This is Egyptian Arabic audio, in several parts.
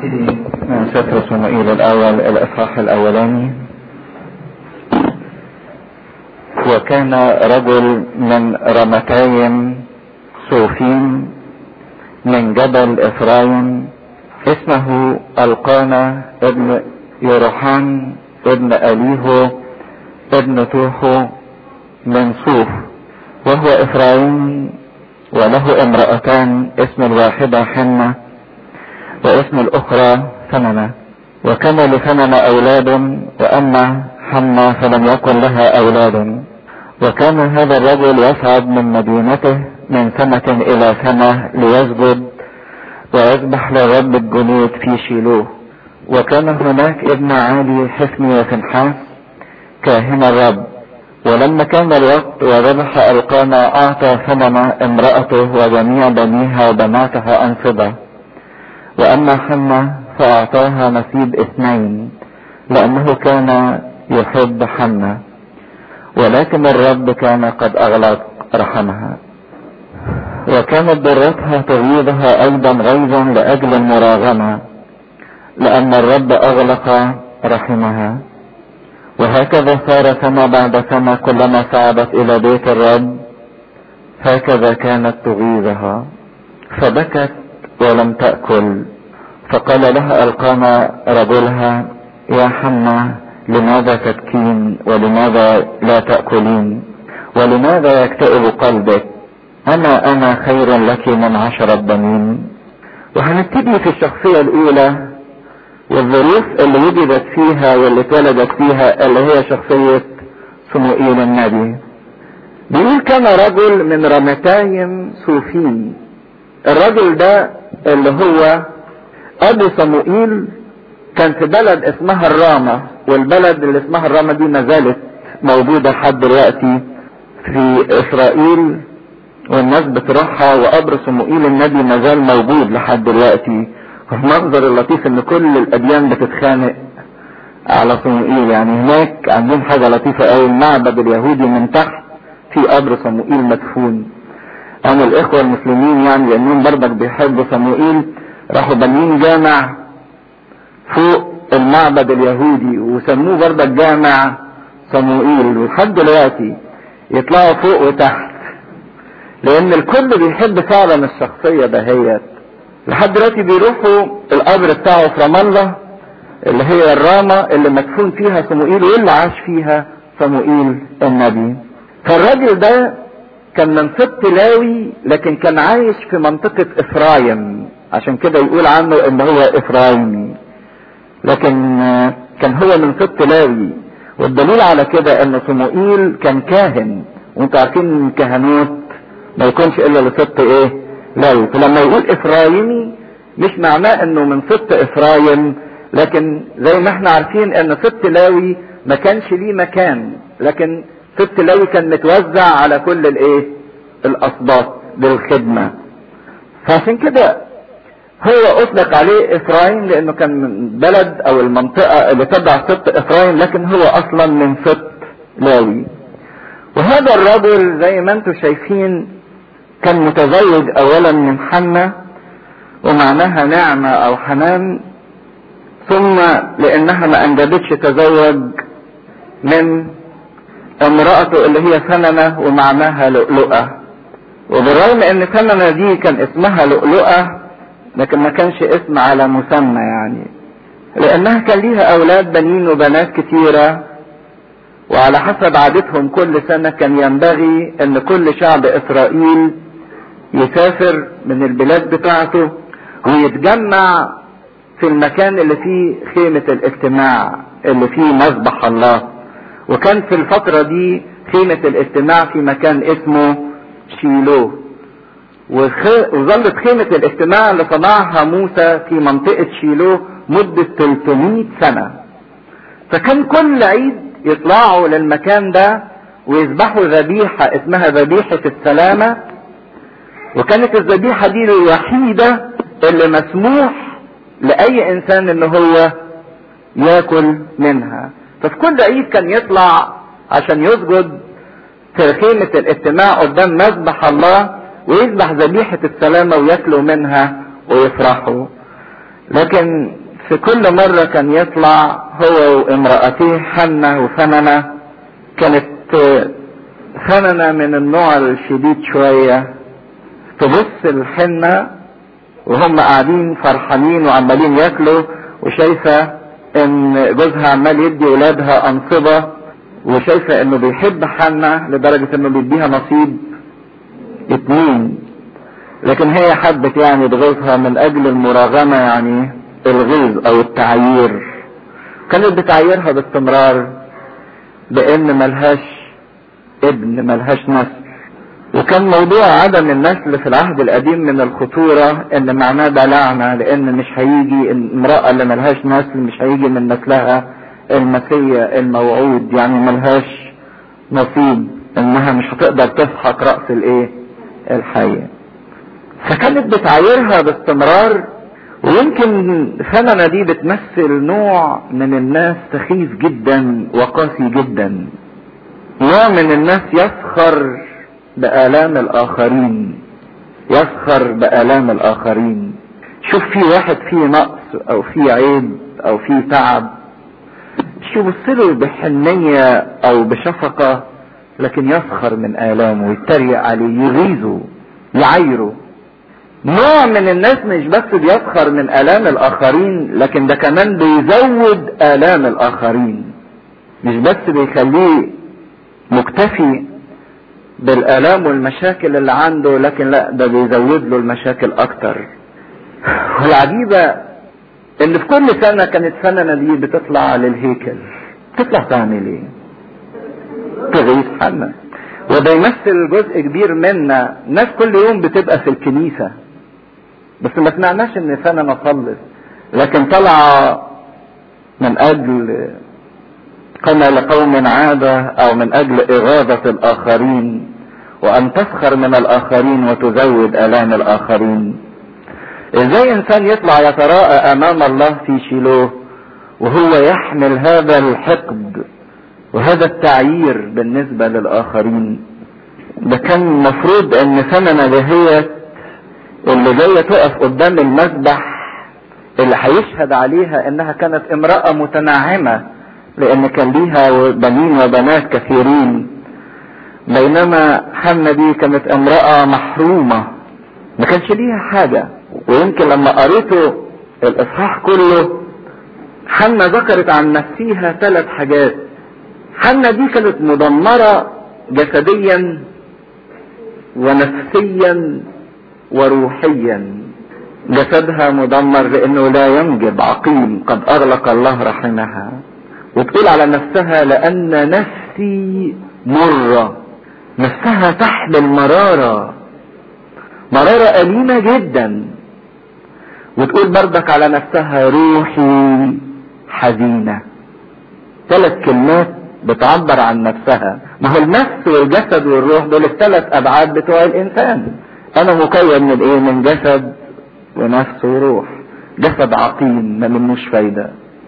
نبتدي من سفر صموئيل الأول الإصحاح الأولاني وكان رجل من رمتايم صوفين من جبل إفرايم اسمه القانا ابن يروحان ابن أليهو ابن توحو من صوف وهو إفرايم وله امرأتان اسم الواحدة حنة واسم الأخرى ثمنة وكان لثمنة أولاد وأما حنة فلم يكن لها أولاد وكان هذا الرجل يصعد من مدينته من سنة إلى سنة ليسجد ويذبح لرب الجنود في شيلوه وكان هناك ابن عالي حسني وفنحاس كاهن الرب ولما كان الوقت وذبح القانا اعطى ثمن امرأته وجميع بنيها وبناتها انصبة واما حنة فاعطاها نصيب اثنين لانه كان يحب حنة ولكن الرب كان قد اغلق رحمها وكانت ضرتها تغيظها ايضا غيظا لاجل المراغمة لان الرب اغلق رحمها وهكذا صار سنة بعد سنة كلما صعدت إلى بيت الرب هكذا كانت تغيظها فبكت ولم تأكل فقال لها القانا رجلها يا حنة لماذا تبكين ولماذا لا تأكلين ولماذا يكتئب قلبك أنا أنا خير لك من عشرة بنين وهنبتدي في الشخصية الأولى والظروف اللي وجدت فيها واللي اتولدت فيها اللي هي شخصية صموئيل النبي بيقول كان رجل من رمتايم صوفين الرجل ده اللي هو ابو صموئيل كان في بلد اسمها الرامة والبلد اللي اسمها الرامة دي ما زالت موجودة لحد دلوقتي في اسرائيل والناس بتروحها وقبر صموئيل النبي ما زال موجود لحد دلوقتي المنظر اللطيف ان كل الاديان بتتخانق على صموئيل يعني هناك عندهم حاجة لطيفة قوي المعبد اليهودي من تحت في قبر صموئيل مدفون انا الاخوة المسلمين يعني لانهم برضك بيحبوا صموئيل راحوا بانيين جامع فوق المعبد اليهودي وسموه برضك جامع صموئيل ولحد دلوقتي يطلعوا فوق وتحت لان الكل بيحب فعلا الشخصية دهيت لحد دلوقتي بيروحوا القبر بتاعه في رام الله اللي هي الرامة اللي مدفون فيها صموئيل واللي عاش فيها صموئيل النبي فالراجل ده كان من سبط لاوي لكن كان عايش في منطقة افرايم عشان كده يقول عنه ان هو افرايمي لكن كان هو من سبط لاوي والدليل على كده ان صموئيل كان كاهن وانتوا عارفين الكهنوت ما يكونش الا لسبط ايه لاوي فلما يقول افرايمي مش معناه انه من سبط افرايم لكن زي ما احنا عارفين ان سبط لاوي ما كانش ليه مكان لكن سبط لاوي كان متوزع على كل الايه الاسباط بالخدمة فعشان كده هو اطلق عليه افرايم لانه كان من بلد او المنطقة اللي تبع سبط افرايم لكن هو اصلا من سبط لاوي وهذا الرجل زي ما انتم شايفين كان متزوج اولا من حنة ومعناها نعمة او حنان ثم لانها ما انجبتش تزوج من امرأته اللي هي سننة ومعناها لؤلؤة وبالرغم ان سننة دي كان اسمها لؤلؤة لكن ما كانش اسم على مسمى يعني لانها كان ليها اولاد بنين وبنات كتيرة وعلى حسب عادتهم كل سنة كان ينبغي ان كل شعب اسرائيل يسافر من البلاد بتاعته ويتجمع في المكان اللي فيه خيمة الاجتماع اللي فيه مذبح الله وكان في الفترة دي خيمة الاجتماع في مكان اسمه شيلوه وظلت خيمة الاجتماع اللي صنعها موسى في منطقة شيلوه مدة 300 سنة فكان كل عيد يطلعوا للمكان ده ويذبحوا ذبيحة اسمها ذبيحة السلامة وكانت الذبيحة دي الوحيدة اللي مسموح لأي إنسان إن هو ياكل منها ففي كل عيد كان يطلع عشان يسجد في خيمة الاجتماع قدام مذبح الله ويذبح ذبيحة السلامة وياكلوا منها ويفرحوا لكن في كل مرة كان يطلع هو وامرأتيه حنة وفننة كانت فننة من النوع الشديد شوية تبص الحنة وهم قاعدين فرحانين وعمالين ياكلوا وشايفة ان جوزها عمال يدي ولادها انصبة وشايفة انه بيحب حنة لدرجة انه بيديها نصيب اتنين لكن هي حبت يعني تغيظها من اجل المراغمة يعني الغيظ او التعيير كانت بتعيرها باستمرار بان ملهاش ابن ملهاش نسل وكان موضوع عدم النسل في العهد القديم من الخطورة ان معناه ده لعنة لان مش هيجي المرأة اللي ملهاش نسل مش هيجي من نسلها المسية الموعود يعني ملهاش نصيب انها مش هتقدر تسحق رأس الايه الحية فكانت بتعايرها باستمرار ويمكن فننة دي بتمثل نوع من الناس سخيف جدا وقاسي جدا نوع من الناس يسخر بآلام الآخرين يسخر بآلام الآخرين شوف في واحد فيه نقص أو فيه عيب أو فيه تعب مش يبصله بحنية أو بشفقة لكن يسخر من آلامه ويتريق عليه يغيظه يعايره نوع من الناس مش بس بيسخر من آلام الآخرين لكن ده كمان بيزود آلام الآخرين مش بس بيخليه مكتفي بالآلام والمشاكل اللي عنده لكن لا ده بيزود له المشاكل أكتر والعجيبة إن في كل سنة كانت فننة دي بتطلع للهيكل تطلع تعمل إيه؟ تغيث حنا وده يمثل جزء كبير منا ناس كل يوم بتبقى في الكنيسة بس ما سمعناش ان فننة صلت لكن طالعة من اجل كما لقوم عادة او من اجل اغاظة الاخرين وان تسخر من الاخرين وتزود الام الاخرين ازاي انسان يطلع يتراءى امام الله في شيلوه وهو يحمل هذا الحقد وهذا التعيير بالنسبة للاخرين ده كان المفروض ان فننة دهيت اللي جاية تقف قدام المذبح اللي هيشهد عليها انها كانت امرأة متنعمة لان كان ليها بنين وبنات كثيرين بينما حنة دي كانت امرأة محرومة ما كانش ليها حاجة ويمكن لما قريته الاصحاح كله حنة ذكرت عن نفسها ثلاث حاجات حنة دي كانت مدمرة جسديا ونفسيا وروحيا جسدها مدمر لانه لا ينجب عقيم قد اغلق الله رحمها وتقول على نفسها لان نفسي مرة نفسها تحمل مرارة مرارة أليمة جدا وتقول بردك على نفسها روحي حزينة ثلاث كلمات بتعبر عن نفسها ما هو النفس والجسد والروح دول الثلاث ابعاد بتوع الانسان انا مكون من ايه من جسد ونفس وروح جسد عقيم ما منوش فايدة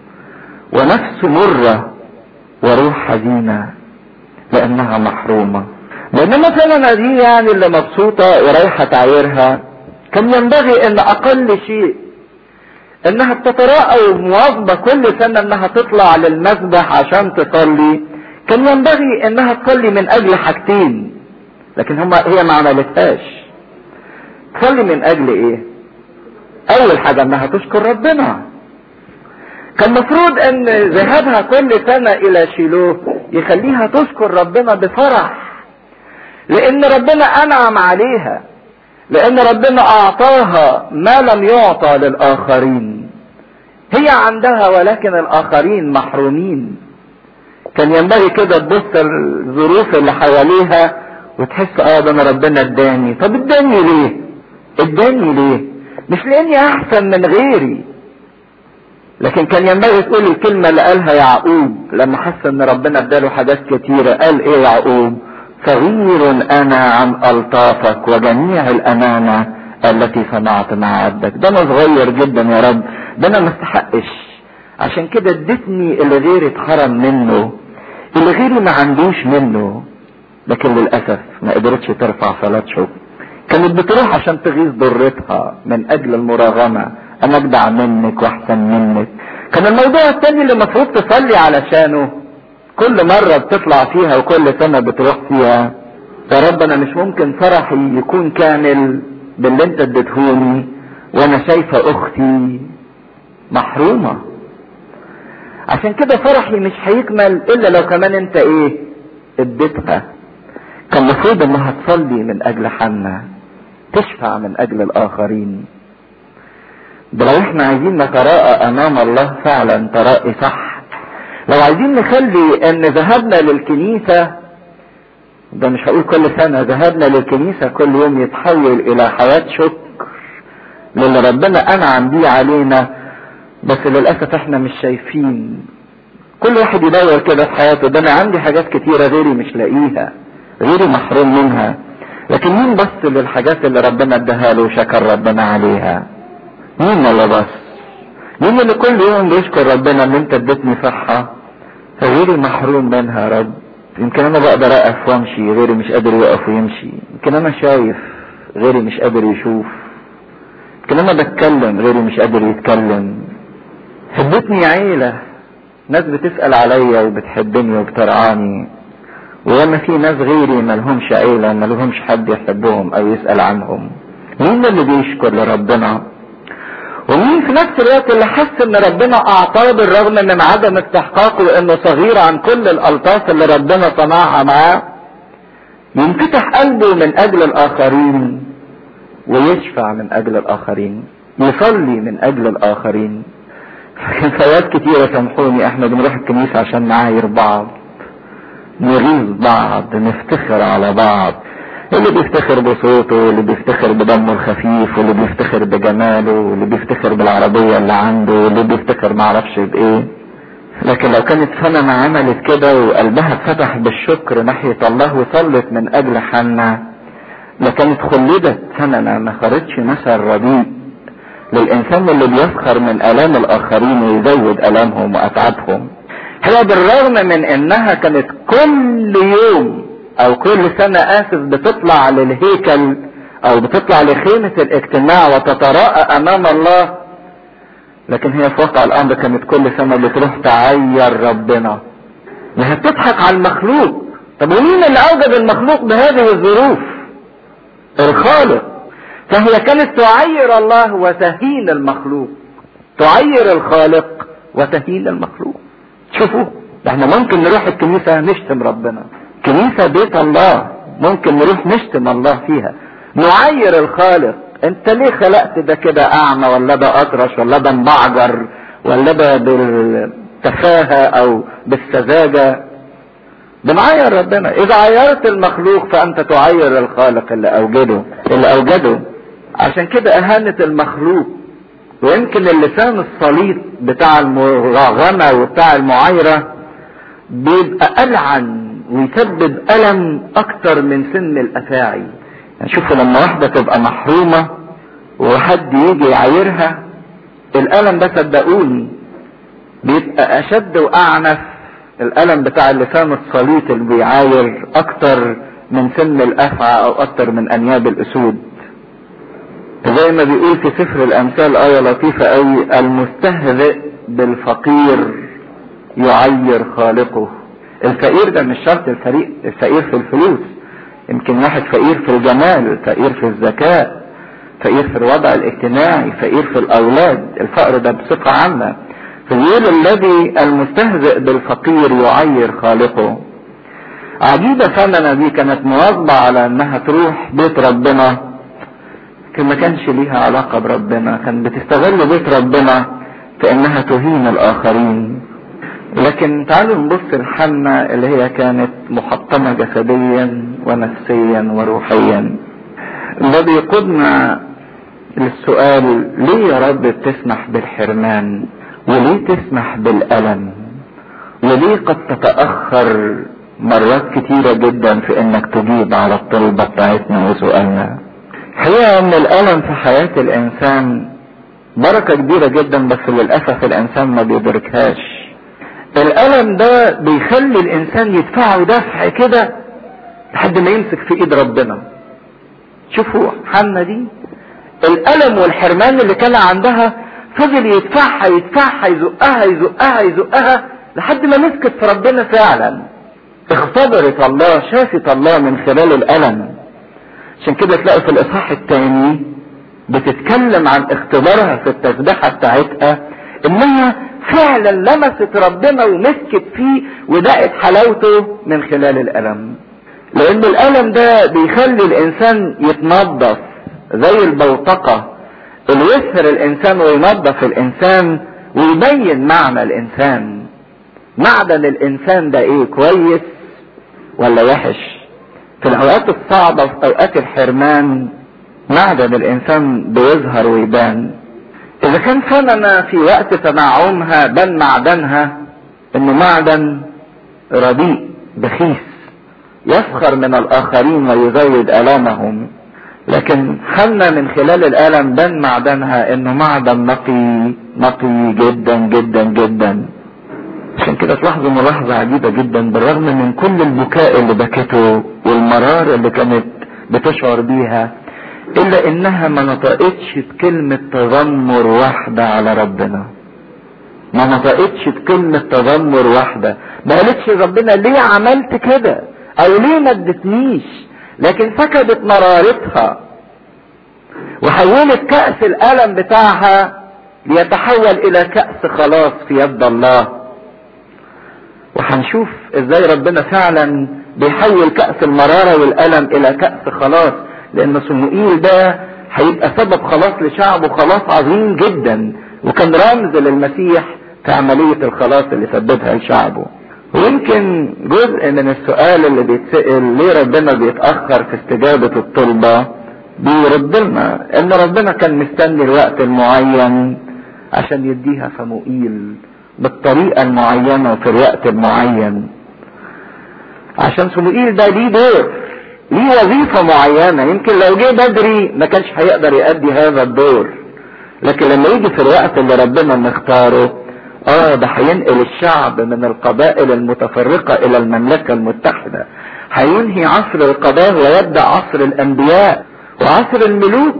ونفس مرة وروح حزينة لانها محرومة بينما فعلا دي يعني اللي مبسوطة ورايحة تعايرها كان ينبغي ان اقل شيء انها بتتراءى ومواظبة كل سنة انها تطلع للمذبح عشان تصلي كان ينبغي انها تصلي من اجل حاجتين لكن هما هي ما عملتهاش تصلي من اجل ايه اول حاجة انها تشكر ربنا كان مفروض ان ذهابها كل سنة الى شيلوه يخليها تشكر ربنا بفرح لان ربنا انعم عليها لان ربنا اعطاها ما لم يعطى للاخرين هي عندها ولكن الاخرين محرومين كان ينبغي كده تبص الظروف اللي حواليها وتحس اه ده انا ربنا اداني طب اداني ليه اداني ليه مش لاني احسن من غيري لكن كان ينبغي تقول الكلمة اللي قالها يعقوب لما حس ان ربنا اداله حاجات كتيرة قال ايه يعقوب صغير انا عن الطافك وجميع الامانة التي صنعت مع عبدك ده انا صغير جدا يا رب ده انا ما استحقش عشان كده اديتني اللي غيري اتحرم منه اللي غيري ما عندوش منه لكن للاسف ما قدرتش ترفع صلاة شكر كانت بتروح عشان تغيظ ضرتها من اجل المراغمة انا اجدع منك واحسن منك كان الموضوع الثاني اللي المفروض تصلي علشانه كل مرة بتطلع فيها وكل سنة بتروح فيها يا رب انا مش ممكن فرحي يكون كامل باللي انت اديتهوني وانا شايفة اختي محرومة عشان كده فرحي مش هيكمل الا لو كمان انت ايه اديتها كان المفروض انها تصلي من اجل حنا تشفع من اجل الاخرين ده لو احنا عايزين نتراءى امام الله فعلا ترائي صح لو عايزين نخلي ان ذهابنا للكنيسة ده مش هقول كل سنة ذهابنا للكنيسة كل يوم يتحول الى حياة شكر للي ربنا انعم بيه علينا بس للاسف احنا مش شايفين كل واحد يدور كده في حياته ده انا عندي حاجات كتيرة غيري مش لاقيها غيري محروم منها لكن مين بص للحاجات اللي ربنا اداها له وشكر ربنا عليها مين اللي بص مين اللي كل يوم بيشكر ربنا ان انت اديتني صحة فغيري محروم منها يا رب يمكن انا بقدر اقف وامشي غيري مش قادر يقف ويمشي يمكن انا شايف غيري مش قادر يشوف يمكن انا بتكلم غيري مش قادر يتكلم ادتني عيلة ناس بتسأل عليا وبتحبني وبترعاني وانا في ناس غيري ملهمش عيلة ملهمش حد يحبهم او يسأل عنهم مين اللي بيشكر لربنا ومين في نفس الوقت اللي حس ان ربنا اعطاه بالرغم من عدم استحقاقه وانه صغير عن كل الالطاف اللي ربنا صنعها معاه ينفتح قلبه من اجل الاخرين ويشفع من اجل الاخرين يصلي من اجل الاخرين فوات كتيرة سامحوني احنا بنروح الكنيسة عشان نعاير بعض نغيظ بعض نفتخر على بعض اللي بيفتخر بصوته واللي بيفتخر بدمه الخفيف واللي بيفتخر بجماله واللي بيفتخر بالعربية اللي عنده واللي بيفتخر معرفش بايه لكن لو كانت فنانة عملت كده وقلبها اتفتح بالشكر ناحية الله وصلت من اجل حنا لكانت خلدت فنانة ما خرجش مثل رديء للانسان اللي بيفخر من الام الاخرين ويزود الامهم واتعابهم هي بالرغم من انها كانت كل يوم او كل سنة اسف بتطلع للهيكل او بتطلع لخيمة الاجتماع وتتراءى امام الله لكن هي في واقع الامر كانت كل سنة بتروح تعير ربنا ما بتضحك على المخلوق طب ومين اللي اوجد المخلوق بهذه الظروف الخالق فهي كانت تعير الله وتهين المخلوق تعير الخالق وتهين المخلوق شوفوا احنا ممكن نروح الكنيسة نشتم ربنا كنيسة بيت الله ممكن نروح نشتم الله فيها نعير الخالق انت ليه خلقت ده كده اعمى ولا ده اطرش ولا ده مبعجر ولا ده بالتفاهة او بالسذاجة بنعير ربنا اذا عيرت المخلوق فانت تعير الخالق اللي اوجده اللي اوجده عشان كده اهانة المخلوق ويمكن اللسان الصليط بتاع المراغمة وبتاع المعايرة بيبقى ألعن ويسبب ألم أكتر من سن الأفاعي يعني شوفوا لما واحدة تبقى محرومة وحد يجي يعايرها الألم ده صدقوني بيبقى أشد وأعنف الألم بتاع اللسان الصليط اللي بيعاير أكتر من سن الأفعى أو أكتر من أنياب الأسود زي ما بيقول في سفر الامثال آية لطيفة قوي المستهزئ بالفقير يعير خالقه الفقير ده مش شرط الفريق الفقير في الفلوس يمكن واحد فقير في الجمال فقير في الذكاء فقير في الوضع الاجتماعي فقير في الاولاد الفقر ده بصفة عامة فيقول الذي المستهزئ بالفقير يعير خالقه عجيبة فنانة دي كانت مواظبة على انها تروح بيت ربنا لكن ما كانش ليها علاقة بربنا كان بتستغل بيت ربنا في انها تهين الاخرين لكن تعالوا نبص لحنا اللي هي كانت محطمة جسديا ونفسيا وروحيا ده بيقودنا للسؤال ليه يا رب بتسمح بالحرمان وليه تسمح بالألم وليه قد تتأخر مرات كتيرة جدا في انك تجيب على الطلبة بتاعتنا وسؤالنا حقيقة ان الالم في حياة الانسان بركة كبيرة جدا بس للأسف الانسان ما بيدركهاش الالم ده بيخلي الانسان يدفعه دفع كده لحد ما يمسك في ايد ربنا شوفوا حنا دي الالم والحرمان اللي كان عندها فضل يدفعها يدفعها يزقها يزقها يزقها لحد ما مسكت في ربنا فعلا اختبرت الله شافت الله من خلال الألم عشان كده تلاقي في الإصحاح الثاني بتتكلم عن اختبارها في التسبيحة بتاعتها انها فعلا لمست ربنا ومسكت فيه ودقت حلاوته من خلال الألم لأن الألم ده بيخلي الإنسان يتنظف زي البوتقة اللي يسهر الإنسان وينظف الإنسان ويبين معنى الإنسان معدن الإنسان ده إيه كويس ولا وحش في الأوقات الصعبة وفي أوقات الحرمان معدن الإنسان بيظهر ويبان إذا كان فننا في وقت تنعمها بان معدنها إنه معدن رديء بخيس يسخر من الآخرين ويزود آلامهم لكن خلنا من خلال الألم بان معدنها إنه معدن نقي نقي جدا جدا جدا عشان كده تلاحظوا ملاحظة عجيبة جدا بالرغم من كل البكاء اللي بكته والمرار اللي كانت بتشعر بيها الا انها ما نطقتش بكلمة تذمر واحدة على ربنا ما نطقتش بكلمة تذمر واحدة ما قالتش ربنا ليه عملت كده او ليه ما ادتنيش لكن سكبت مرارتها وحولت كأس الألم بتاعها ليتحول إلى كأس خلاص في يد الله وهنشوف ازاي ربنا فعلا بيحول كأس المرارة والألم إلى كأس خلاص لأن صموئيل ده هيبقى سبب خلاص لشعبه خلاص عظيم جدا وكان رمز للمسيح في عملية الخلاص اللي سببها لشعبه ويمكن جزء من السؤال اللي بيتسأل ليه ربنا بيتأخر في استجابة الطلبة بيرد لنا ان ربنا كان مستني الوقت المعين عشان يديها صموئيل بالطريقة المعينة وفي الوقت المعين عشان صموئيل ده ليه دور ليه وظيفة معينة يمكن لو جه بدري ما كانش هيقدر يأدي هذا الدور لكن لما يجي في الوقت اللي ربنا مختاره اه ده هينقل الشعب من القبائل المتفرقة الى المملكة المتحدة هينهي عصر القضاء ويبدأ عصر الانبياء وعصر الملوك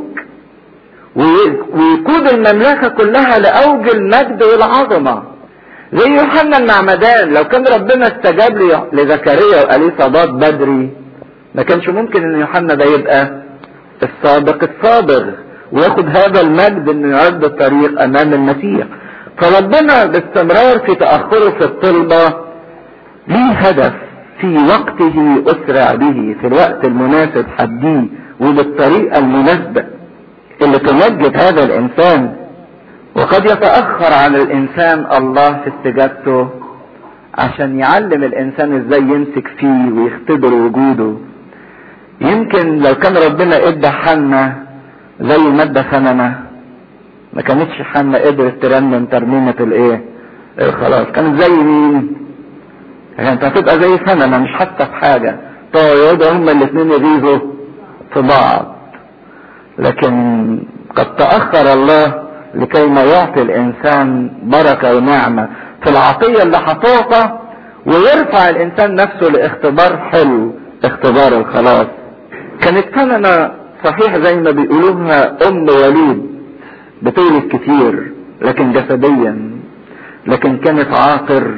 ويقود المملكة كلها لأوج المجد والعظمة زي يوحنا المعمدان لو كان ربنا استجاب لزكريا وأليصابات بدري ما كانش ممكن ان يوحنا ده يبقى السابق الصابر وياخد هذا المجد انه يعد الطريق امام المسيح فربنا باستمرار في تأخره في الطلبة ليه هدف في وقته أسرع به في الوقت المناسب حديه وبالطريقة المناسبة اللي تمجد هذا الإنسان وقد يتأخر عن الإنسان الله في استجابته عشان يعلم الإنسان إزاي يمسك فيه ويختبر وجوده يمكن لو كان ربنا ادى حنا زي ما ادى خنمه ما كانتش حنا قدرت ترنم ترنيمة الايه خلاص كانت زي مين كانت هتبقى زي خنمة مش حتى في حاجة طيب هما الاثنين يغيظوا في بعض لكن قد تأخر الله لكي ما يعطي الانسان بركة ونعمة في العطية اللي هتعطى ويرفع الانسان نفسه لاختبار حلو اختبار الخلاص كانت كنمة صحيح زي ما بيقولوها ام وليد بتولد كتير لكن جسديا لكن كانت عاقر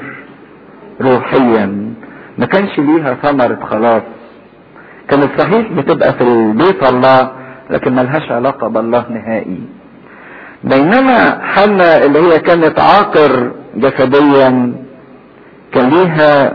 روحيا ما كانش ليها ثمرة خلاص كانت صحيح بتبقى في بيت الله لكن ملهاش علاقة بالله نهائي بينما حنا اللي هي كانت عاقر جسديا كان ليها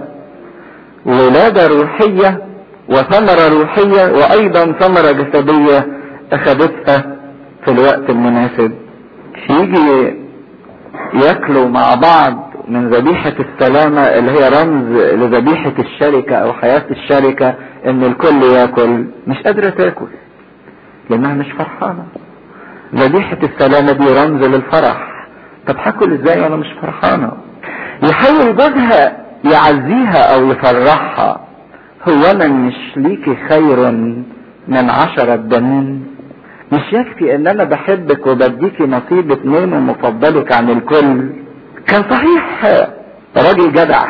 ولادة روحية وثمرة روحية وأيضا ثمرة جسدية أخذتها في الوقت المناسب يجي ياكلوا مع بعض من ذبيحة السلامة اللي هي رمز لذبيحة الشركة او حياة الشركة ان الكل ياكل مش قادرة تاكل لانها مش فرحانة ذبيحة السلامة دي رمز للفرح طب هاكل ازاي وانا مش فرحانة يحاول جوزها يعزيها او يفرحها هو انا مش ليكي خير من عشرة بنين مش يكفي ان انا بحبك وبديكي نصيب اتنين ومفضلك عن الكل كان صحيح راجل جدع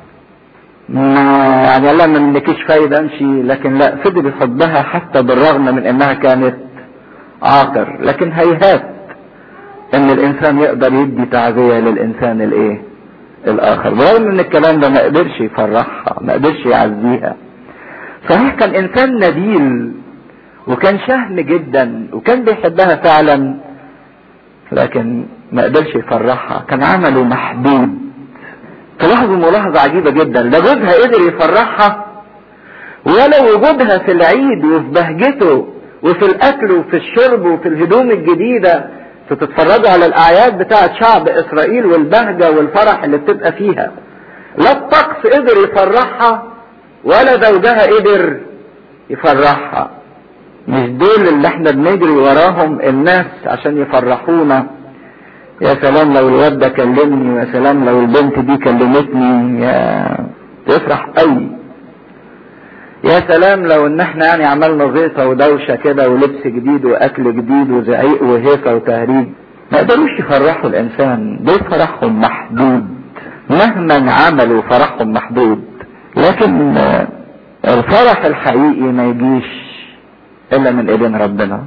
ما يعني الله ما منكيش فايدة امشي لكن لا فضل يحبها حتى بالرغم من انها كانت عاقر لكن هيهات ان الانسان يقدر يدي تعزية للانسان الايه الاخر برغم ان الكلام ده ما قدرش يفرحها ما قدرش يعزيها صحيح كان انسان نبيل وكان شهم جدا وكان بيحبها فعلا لكن ما قدرش يفرحها كان عمله محدود تلاحظوا ملاحظة عجيبة جدا لا جوزها قدر يفرحها ولا وجودها في العيد وفي بهجته وفي الاكل وفي الشرب وفي الهدوم الجديدة تتفرجوا على الاعياد بتاعة شعب اسرائيل والبهجة والفرح اللي بتبقى فيها لا الطقس قدر يفرحها ولا زوجها قدر يفرحها مش دول اللي احنا بنجري وراهم الناس عشان يفرحونا يا سلام لو الواد ده كلمني ويا سلام لو البنت دي كلمتني يا تفرح قوي يا سلام لو ان احنا يعني عملنا زيطة ودوشة كده ولبس جديد واكل جديد وزعيق وهيصة وتهريج ما قدروش يفرحوا الانسان دول فرحهم محدود مهما عملوا فرحهم محدود لكن الفرح الحقيقي ما يجيش الا من ايدين ربنا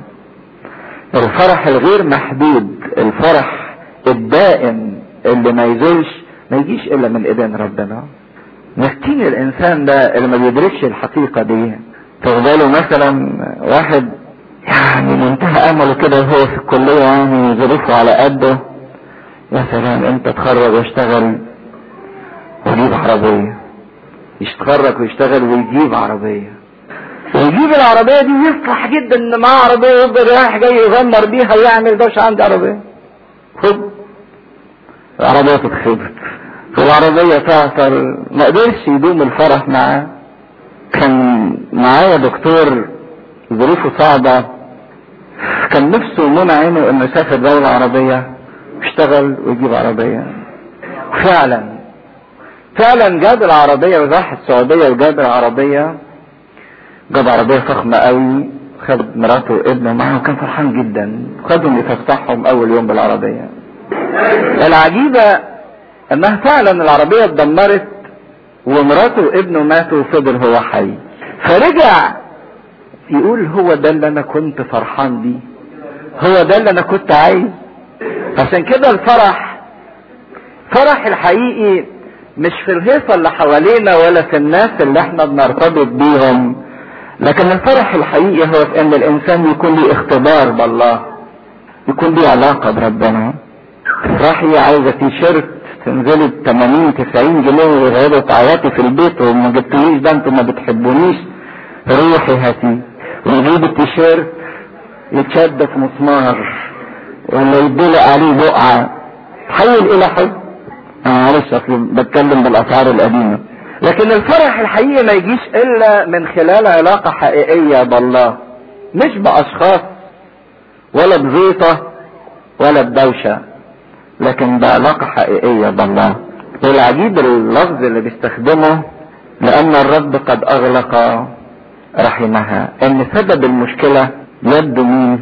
الفرح الغير محدود الفرح الدائم اللي ما يزولش ما يجيش الا من ايدين ربنا مسكين الانسان ده اللي ما بيدركش الحقيقه دي تقبله مثلا واحد يعني منتهى امله كده وهو في الكليه يعني ظروفه على قده يا سلام انت تخرج واشتغل وجيب عربيه يتخرج ويشتغل ويجيب عربيه ويجيب العربيه دي ويفرح جدا ان معاه عربيه ويفضل رايح جاي يغمر بيها ويعمل دوشه عندي عربيه خد العربيه تتخبط والعربية تعثر ما قدرش يدوم الفرح معاه كان معايا دكتور ظروفه صعبة كان نفسه منى عينه انه يسافر دولة عربية يشتغل ويجيب عربية فعلا فعلا جاب العربية وراح السعودية وجاب العربية جاب عربية فخمة قوي خد مراته وابنه معاه وكان فرحان جدا خدهم يفسحهم اول يوم بالعربية العجيبة انها فعلا العربية اتدمرت ومراته وابنه ماتوا وفضل هو حي فرجع يقول هو ده اللي انا كنت فرحان بيه هو ده اللي انا كنت عايز عشان كده الفرح فرح الحقيقي مش في الهيصة اللي حوالينا ولا في الناس اللي احنا بنرتبط بيهم لكن الفرح الحقيقي هو في ان الانسان يكون ليه اختبار بالله يكون ليه علاقة بربنا تفرحي عايزة تيشيرت تنزلي ب 80 90 جنيه وغيره تعيطي في البيت وما جبتوليش ده انتوا ما بتحبونيش روحي هاتي ويجيب التيشيرت يتشد في مسمار ولا يدلق عليه بقعة تحول الى حب انا معلش اصل بتكلم بالاسعار القديمة لكن الفرح الحقيقي ما يجيش الا من خلال علاقة حقيقية بالله مش باشخاص ولا بزيطة ولا بدوشة لكن بعلاقة حقيقية بالله والعجيب اللفظ اللي بيستخدمه لأن الرب قد أغلق رحمها إن سبب المشكلة يد مين؟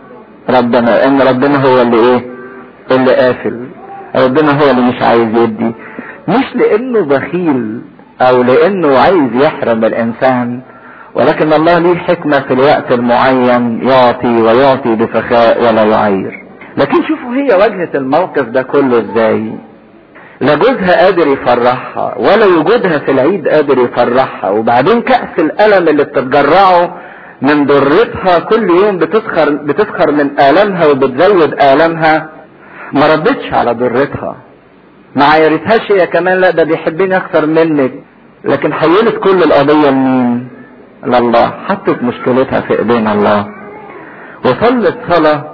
ربنا إن ربنا هو اللي إيه؟ اللي قافل ربنا هو اللي مش عايز يدي مش لأنه بخيل أو لأنه عايز يحرم الإنسان ولكن الله ليه حكمة في الوقت المعين يعطي ويعطي بسخاء ولا يعير لكن شوفوا هي واجهت الموقف ده كله ازاي لا جوزها قادر يفرحها ولا وجودها في العيد قادر يفرحها وبعدين كأس الألم اللي بتتجرعه من ضرتها كل يوم بتسخر بتسخر من آلامها وبتزود آلامها ما ردتش على ضرتها ما عايرتهاش هي كمان لا ده بيحبني اكثر منك لكن حولت كل القضية لمين؟ لله حطت مشكلتها في ايدين الله وصلت صلاه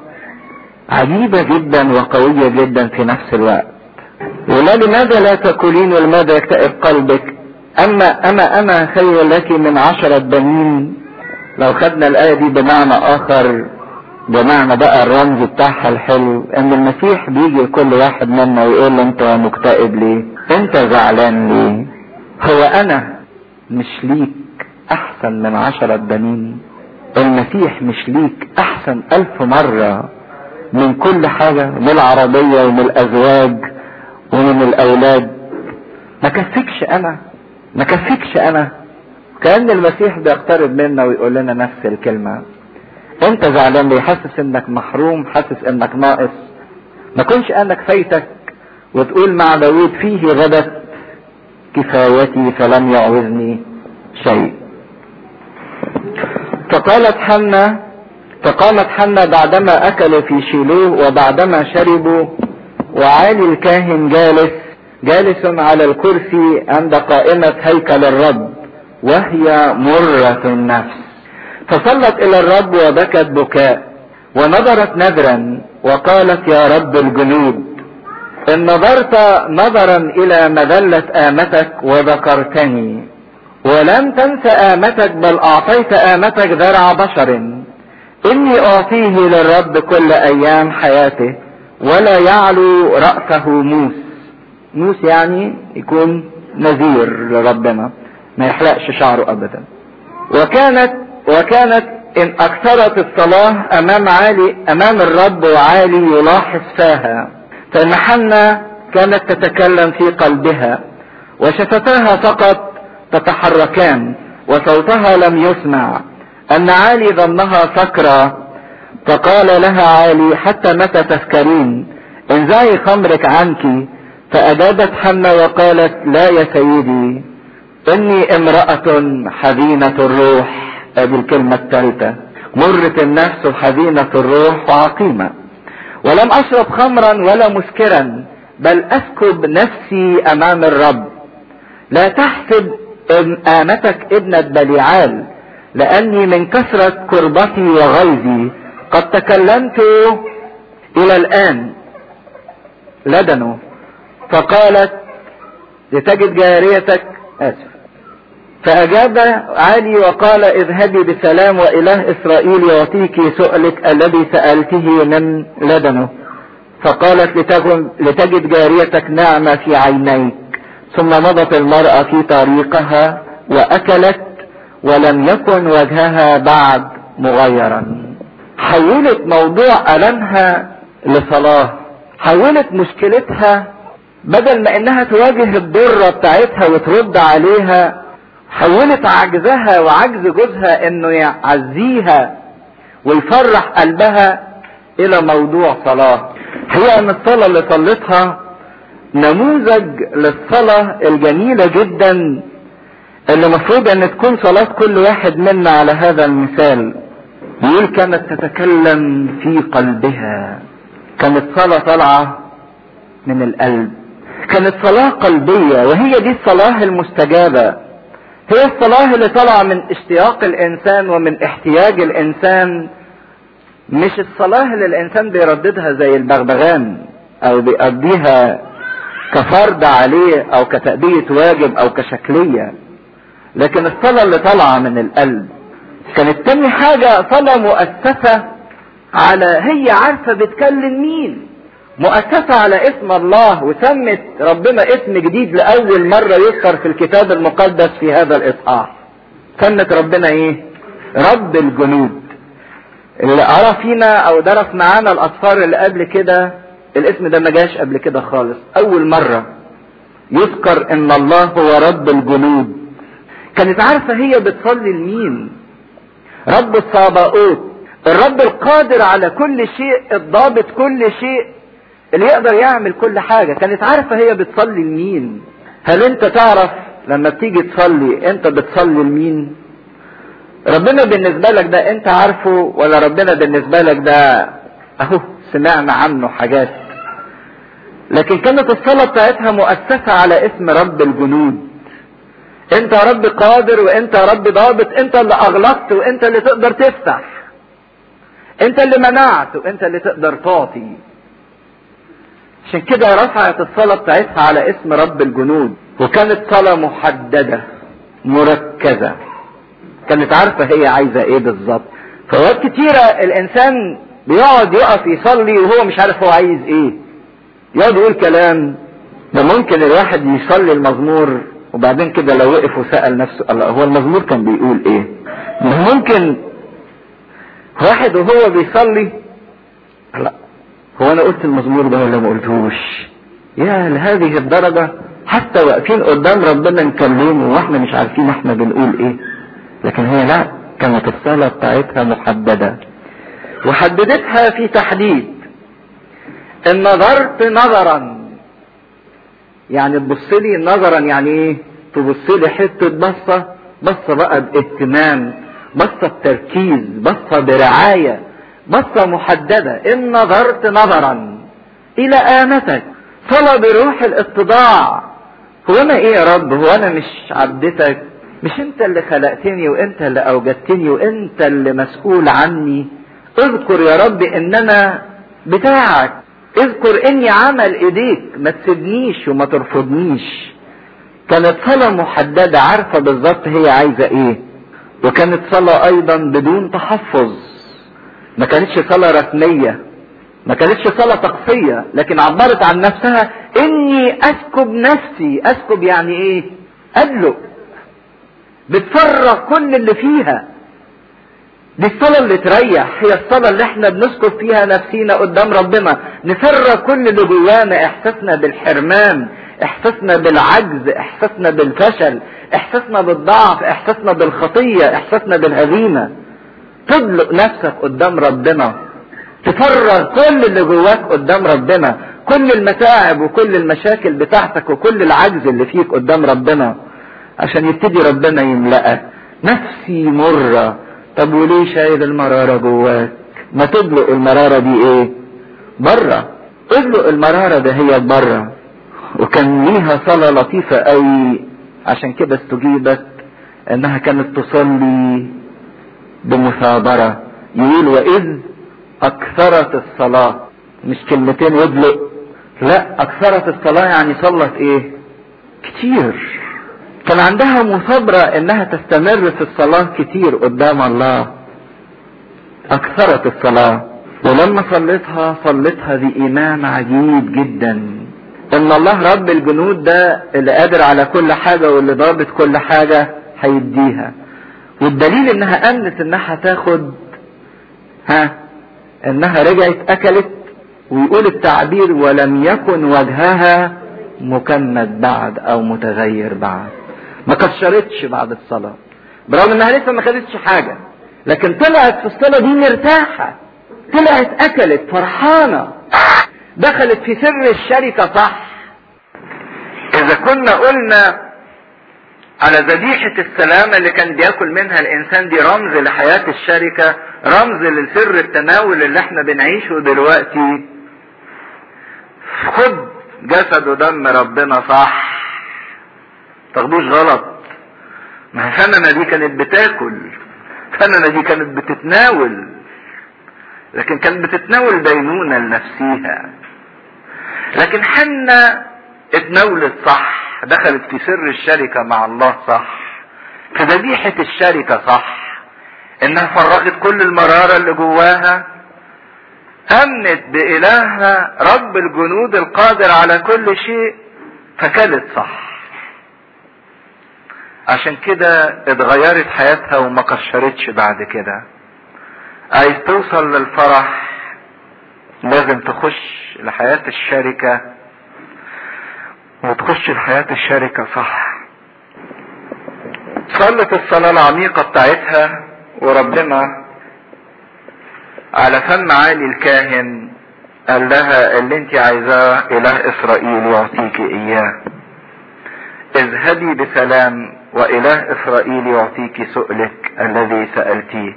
عجيبة جدا وقوية جدا في نفس الوقت ولا لماذا لا تقولين ولماذا يكتئب قلبك اما اما انا خير لك من عشرة بنين لو خدنا الاية دي بمعنى اخر بمعنى بقى الرمز بتاعها الحلو ان المسيح بيجي لكل واحد منا ويقول له انت مكتئب ليه انت زعلان ليه هو انا مش ليك احسن من عشرة بنين المسيح مش ليك احسن الف مرة من كل حاجة من العربية ومن الازواج ومن الاولاد ما كفكش انا ما كفكش انا كأن المسيح بيقترب منا ويقول لنا نفس الكلمة انت زعلان ليه حاسس انك محروم حاسس انك ناقص ما كنش انا كفايتك وتقول مع داود فيه غدت كفايتي فلم يعوزني شيء فقالت حنة فقامت حنة بعدما اكلوا في شيلوه وبعدما شربوا وعالي الكاهن جالس جالس على الكرسي عند قائمة هيكل الرب وهي مرة النفس فصلت الى الرب وبكت بكاء ونظرت نذرا وقالت يا رب الجنود ان نظرت نظرا الى مذلة امتك وذكرتني ولم تنس امتك بل اعطيت امتك ذرع بشر اني اعطيه للرب كل ايام حياته ولا يعلو رأسه موس موس يعني يكون نذير لربنا ما يحلقش شعره ابدا وكانت وكانت ان اكثرت الصلاة امام عالي امام الرب وعالي يلاحظ فاها فان حنا كانت تتكلم في قلبها وشفتاها فقط تتحركان وصوتها لم يسمع ان عالي ظنها سكرة فقال لها عالي حتى متى تسكرين انزعي خمرك عنك فاجابت حنا وقالت لا يا سيدي اني امرأة حزينة الروح ادي الكلمة الثالثة مرة النفس وحزينة الروح وعقيمة ولم اشرب خمرا ولا مسكرا بل اسكب نفسي امام الرب لا تحسب آمتك ابنة بليعال لاني من كثرة كربتي وغيظي قد تكلمت الى الان لدنه فقالت لتجد جاريتك اسف فأجاب علي وقال اذهبي بسلام وإله إسرائيل يعطيك سؤلك الذي سألته من لدنه فقالت لتجد جاريتك نعمة في عينيك ثم مضت المرأة في طريقها وأكلت ولم يكن وجهها بعد مغيرا حولت موضوع ألمها لصلاة حولت مشكلتها بدل ما انها تواجه الضرة بتاعتها وترد عليها حولت عجزها وعجز جوزها انه يعزيها ويفرح قلبها الى موضوع صلاة هي ان الصلاة اللي صلتها نموذج للصلاة الجميلة جدا اللي مفروض ان تكون صلاة كل واحد منا على هذا المثال يقول كانت تتكلم في قلبها كانت صلاة طالعة من القلب كانت صلاة قلبية وهي دي الصلاة المستجابة هي الصلاة اللي طالعة من اشتياق الانسان ومن احتياج الانسان مش الصلاة اللي الانسان بيرددها زي البغبغان او بيقضيها كفرض عليه او كتأدية واجب او كشكلية لكن الصلاة اللي طالعة من القلب كانت تاني حاجة صلاة مؤسسة على هي عارفة بتكلم مين مؤسسة على اسم الله وسمت ربنا اسم جديد لأول مرة يذكر في الكتاب المقدس في هذا الإصحاح سمت ربنا ايه رب الجنود اللي قرا فينا او درس معانا الاطفال اللي قبل كده الاسم ده ما جاش قبل كده خالص اول مرة يذكر ان الله هو رب الجنود كانت عارفة هي بتصلي لمين رب الصابئوت الرب القادر على كل شيء الضابط كل شيء اللي يقدر يعمل كل حاجة كانت عارفة هي بتصلي لمين هل انت تعرف لما بتيجي تصلي انت بتصلي لمين ربنا بالنسبة لك ده انت عارفه ولا ربنا بالنسبة لك ده اهو سمعنا عنه حاجات لكن كانت الصلاة بتاعتها مؤسسة على اسم رب الجنود انت يا رب قادر وانت يا رب ضابط انت اللي اغلقت وانت اللي تقدر تفتح انت اللي منعت وانت اللي تقدر تعطي عشان كده رفعت الصلاة بتاعتها على اسم رب الجنود وكانت صلاة محددة مركزة كانت عارفة هي عايزة ايه بالظبط فوقت كتيرة الانسان بيقعد يقف يصلي وهو مش عارف هو عايز ايه يقعد يقول كلام ده ممكن الواحد يصلي المزمور وبعدين كده لو وقف وسأل نفسه الله هو المزمور كان بيقول ايه ده ممكن واحد وهو بيصلي لا هو انا قلت المزمور ده ولا ما قلتهوش يا لهذه الدرجة حتى واقفين قدام ربنا نكلمه واحنا مش عارفين احنا بنقول ايه لكن هي لا كانت الصلاة بتاعتها محددة وحددتها في تحديد ان نظرت نظرا يعني تبص لي نظرا يعني ايه تبص لي حته بصه بصه بقى باهتمام بصه بتركيز بصه برعايه بصه محدده ان نظرت نظرا الى امتك صلى بروح الاتضاع هو انا ايه يا رب هو انا مش عبدتك مش انت اللي خلقتني وانت اللي اوجدتني وانت اللي مسؤول عني اذكر يا رب ان انا بتاعك اذكر اني عمل ايديك ما تسيبنيش وما ترفضنيش كانت صلاة محددة عارفة بالظبط هي عايزة ايه وكانت صلاة ايضا بدون تحفظ ما كانتش صلاة رسمية ما كانتش صلاة تقصية لكن عبرت عن نفسها اني اسكب نفسي اسكب يعني ايه ادلق بتفرغ كل اللي فيها دي الصلاة اللي تريح هي الصلاة اللي احنا بنسكب فيها نفسينا قدام ربنا نفرغ كل اللي جوانا احساسنا بالحرمان احساسنا بالعجز احساسنا بالفشل احساسنا بالضعف احساسنا بالخطية احساسنا بالهزيمة تدلق نفسك قدام ربنا تفرغ كل اللي جواك قدام ربنا كل المتاعب وكل المشاكل بتاعتك وكل العجز اللي فيك قدام ربنا عشان يبتدي ربنا يملأك نفسي مرة طب وليه شايل المرارة جواك ما تدلق المرارة دي ايه بره ادلق المرارة ده هي بره وكان ليها صلاة لطيفة قوي عشان كده استجيبت انها كانت تصلي بمثابرة يقول واذ اكثرت الصلاة مش كلمتين وادلق لا اكثرت الصلاة يعني صلت ايه كتير كان عندها مثابرة انها تستمر في الصلاة كتير قدام الله اكثرت الصلاة ولما صليتها صليتها بإيمان عجيب جدا ان الله رب الجنود ده اللي قادر على كل حاجة واللي ضابط كل حاجة هيديها والدليل انها امنت انها تاخد ها انها رجعت اكلت ويقول التعبير ولم يكن وجهها مكمد بعد او متغير بعد ما كشرتش بعد الصلاة برغم انها لسه ما خدتش حاجة لكن طلعت في الصلاة دي مرتاحة طلعت اكلت فرحانة دخلت في سر الشركة صح اذا كنا قلنا على ذبيحة السلامة اللي كان بياكل منها الانسان دي رمز لحياة الشركة رمز لسر التناول اللي احنا بنعيشه دلوقتي خد جسد ودم ربنا صح تاخدوش غلط ما هي فننة دي كانت بتاكل فننة دي كانت بتتناول لكن كانت بتتناول دينونة لنفسيها لكن حنة اتناولت صح دخلت في سر الشركة مع الله صح في ذبيحة الشركة صح انها فرغت كل المرارة اللي جواها امنت بالهها رب الجنود القادر على كل شيء فكلت صح عشان كده اتغيرت حياتها وما كشرتش بعد كده عايز توصل للفرح لازم تخش لحياة الشركة وتخش لحياة الشركة صح صلت الصلاة العميقة بتاعتها وربنا على فم عالي الكاهن قال لها اللي انت عايزاه اله اسرائيل يعطيك اياه اذهبي بسلام واله اسرائيل يعطيك سؤلك الذي سألتيه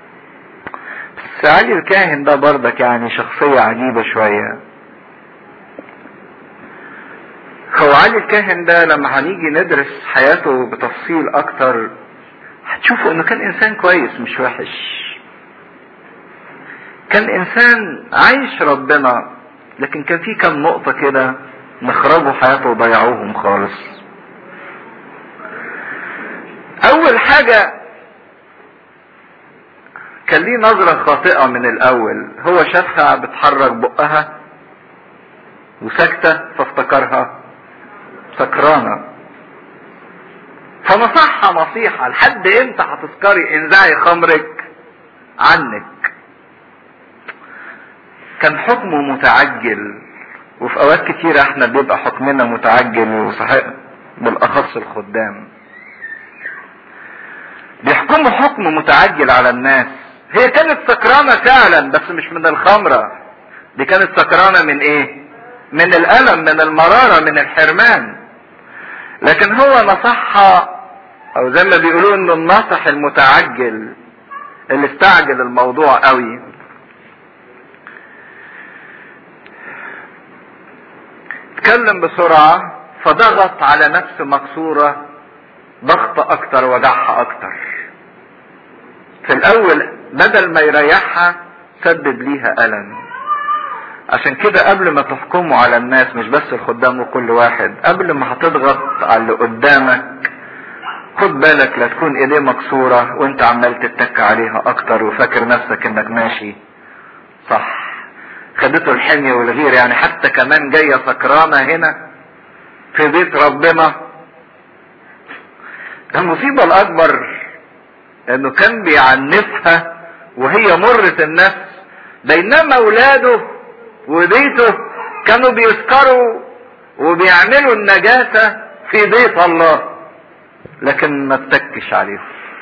بس علي الكاهن ده برضك يعني شخصية عجيبة شوية هو علي الكاهن ده لما هنيجي ندرس حياته بتفصيل اكتر هتشوفوا انه كان انسان كويس مش وحش كان انسان عايش ربنا لكن كان في كم نقطة كده مخرجوا حياته وضيعوهم خالص اول حاجة كان ليه نظرة خاطئة من الاول هو شافها بتحرك بقها وساكتة فافتكرها سكرانة فنصحها نصيحة لحد امتى هتسكري انزعي خمرك عنك كان حكمه متعجل وفي اوقات كتيرة احنا بيبقى حكمنا متعجل وصحيح بالاخص الخدام بيحكموا حكم متعجل على الناس هي كانت سكرانة فعلا بس مش من الخمرة دي كانت سكرانة من ايه من الالم من المرارة من الحرمان لكن هو نصحها او زي ما بيقولوا انه الناصح المتعجل اللي استعجل الموضوع قوي اتكلم بسرعة فضغط على نفس مكسورة ضغط اكتر وجعها اكتر في الاول بدل ما يريحها سبب ليها الم عشان كده قبل ما تحكموا على الناس مش بس الخدام وكل واحد قبل ما هتضغط على اللي قدامك خد بالك لا تكون ايديه مكسورة وانت عمال تتك عليها اكتر وفاكر نفسك انك ماشي صح خدته الحمية والغير يعني حتى كمان جاية سكرانة هنا في بيت ربنا المصيبة الاكبر انه كان بيعنفها وهي مرة النفس بينما اولاده وبيته كانوا بيسكروا وبيعملوا النجاسة في بيت الله لكن ما اتكش عليهم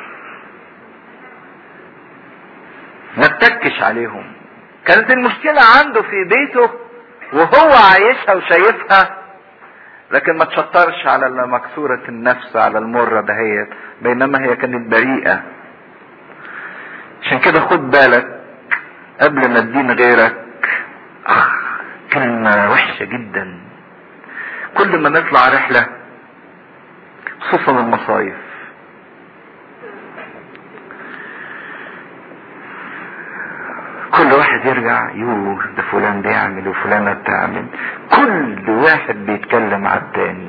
ما اتكش عليهم كانت المشكلة عنده في بيته وهو عايشها وشايفها لكن ما تشطرش على مكسورة النفس على المرة دهيت بينما هي كانت بريئة عشان كده خد بالك قبل ما تدين غيرك آه كلمة وحشة جدا كل ما نطلع رحلة خصوصا المصايف كل واحد يرجع يوه ده فلان بيعمل وفلانة بتعمل كل واحد بيتكلم على التاني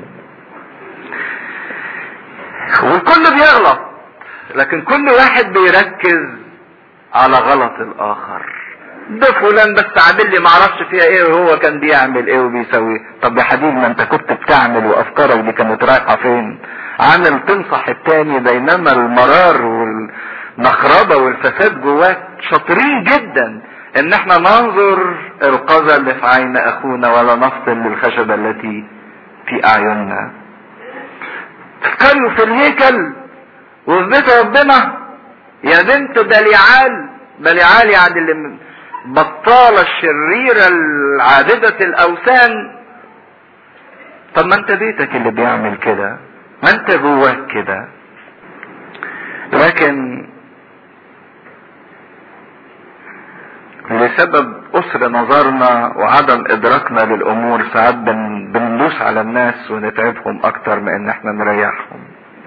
والكل بيغلط لكن كل واحد بيركز على غلط الاخر ده فلان بس عامل لي معرفش فيها ايه وهو كان بيعمل ايه وبيسوي طب يا حبيبي ما انت كنت بتعمل وافكارك دي كانت رايحه فين عامل تنصح التاني بينما المرار والمخربه والفساد جواك شاطرين جدا ان احنا ننظر القذى اللي في عين اخونا ولا نفصل للخشبه التي في اعيننا تفكروا في الهيكل وفي بيت ربنا يا بنت بليعال بليعال يعني اللي بطالة الشريرة العابدة الأوثان طب ما انت بيتك اللي بيعمل كده ما انت جواك كده لكن لسبب قصر نظرنا وعدم ادراكنا للامور ساعات بن بندوس على الناس ونتعبهم اكتر من ان احنا نريحهم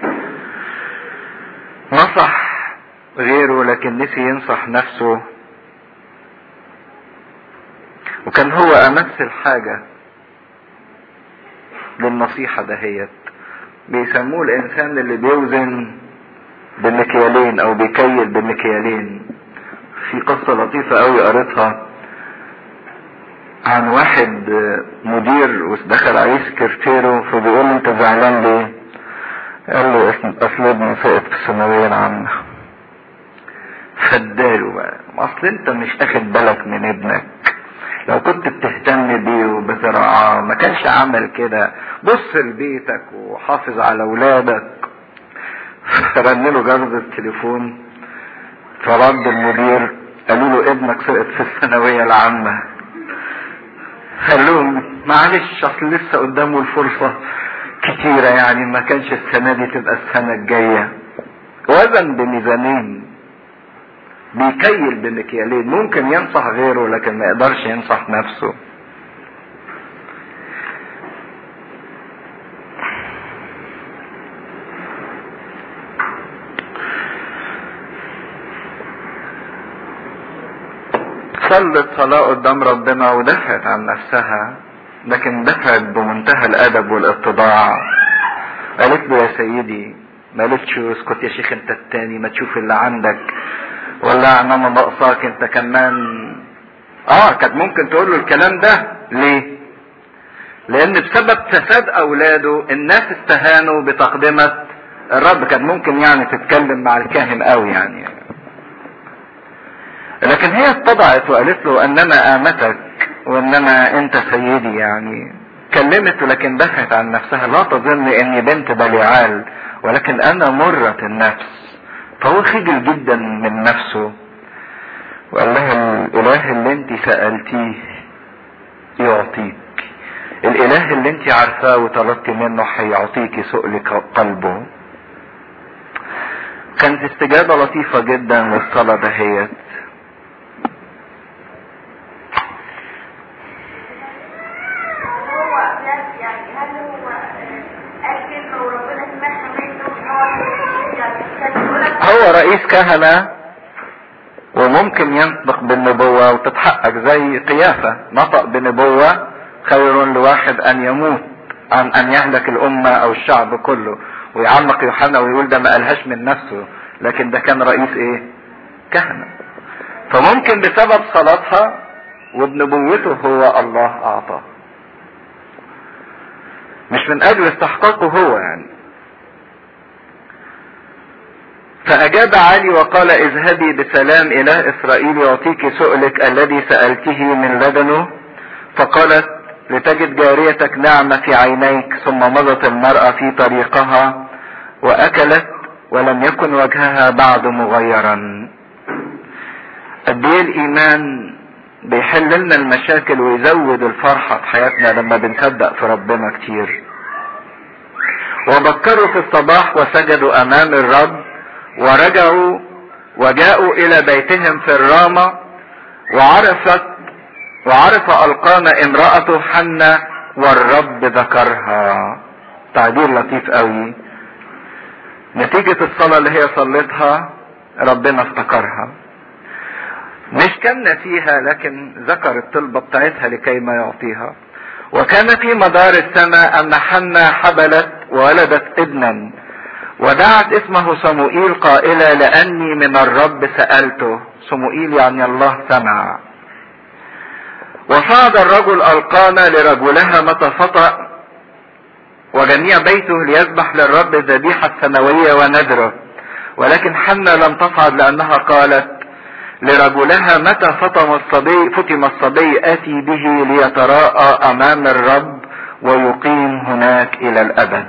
نصح غيره لكن نسي ينصح نفسه وكان هو امس الحاجة للنصيحة دهيت بيسموه الانسان اللي بيوزن بالمكيالين او بيكيل بالمكيالين في قصة لطيفة قوي قريتها عن واحد مدير ودخل عليه سكرتيره فبيقول له انت زعلان ليه قال له اصل ابني سقط في الثانوية العامة فداله بقى اصل انت مش اخد بالك من ابنك لو كنت بتهتم بيه وبترعاه ما كانش عمل كده بص لبيتك وحافظ على اولادك رن له جرس التليفون فرد المدير قالوا له ابنك سقط في الثانوية العامة قال لهم معلش اصل لسه قدامه الفرصة كتيرة يعني ما كانش السنة دي تبقى السنة الجاية وزن بميزانين بيكيل بمكيالين ممكن ينصح غيره لكن ما يقدرش ينصح نفسه صلت صلاة قدام ربنا ودفعت عن نفسها لكن دفعت بمنتهى الادب والاتضاع قالت له يا سيدي ما قالتش اسكت يا شيخ انت التاني ما تشوف اللي عندك ولا انا ناقصاك انت كمان اه كانت ممكن تقول له الكلام ده ليه لان بسبب فساد اولاده الناس استهانوا بتقدمة الرب كان ممكن يعني تتكلم مع الكاهن قوي يعني لكن هي اتضعت وقالت له انما امتك وانما انت سيدي يعني كلمته لكن دفعت عن نفسها لا تظن اني بنت بليعال ولكن انا مرة النفس فهو خجل جدا من نفسه وقال لها الاله اللي انت سألتيه يعطيك الاله اللي انت عارفاه وطلبت منه هيعطيكي سؤلك قلبه كانت استجابة لطيفة جدا للصلاة دهيت هو نفس يعني هل هو قال كلمة وربنا سمعها منه ان هو يعني كان يقول لك هو رئيس كهنة وممكن ينطق بالنبوة وتتحقق زي قيافة نطق بنبوة خير لواحد ان يموت عن ان يهلك الامة او الشعب كله ويعمق يوحنا ويقول ده ما قالهاش من نفسه لكن ده كان رئيس ايه كهنة فممكن بسبب صلاتها وبنبوته هو الله اعطاه مش من اجل استحقاقه هو يعني فأجاب علي وقال اذهبي بسلام إله إسرائيل يعطيك سؤلك الذي سألته من لدنه فقالت لتجد جاريتك نعمة في عينيك ثم مضت المرأة في طريقها وأكلت ولم يكن وجهها بعد مغيرا قد ايه الإيمان بيحل لنا المشاكل ويزود الفرحة في حياتنا لما بنصدق في ربنا كتير وبكروا في الصباح وسجدوا أمام الرب ورجعوا وجاءوا الى بيتهم في الرامة وعرفت وعرف القانا امرأته حنة والرب ذكرها تعبير لطيف قوي نتيجة الصلاة اللي هي صلتها ربنا افتكرها مش كان نسيها لكن ذكر الطلبة بتاعتها لكي ما يعطيها وكان في مدار السماء ان حنة حبلت وولدت ابنا ودعت اسمه صموئيل قائلة لأني من الرب سألته صموئيل يعني الله سمع وصعد الرجل ألقانا لرجلها متى فطأ وجميع بيته ليذبح للرب الذبيحة السنوية ونذره ولكن حنة لم تصعد لأنها قالت لرجلها متى فطم الصبي فتم الصبي آتي به ليتراءى أمام الرب ويقيم هناك إلى الأبد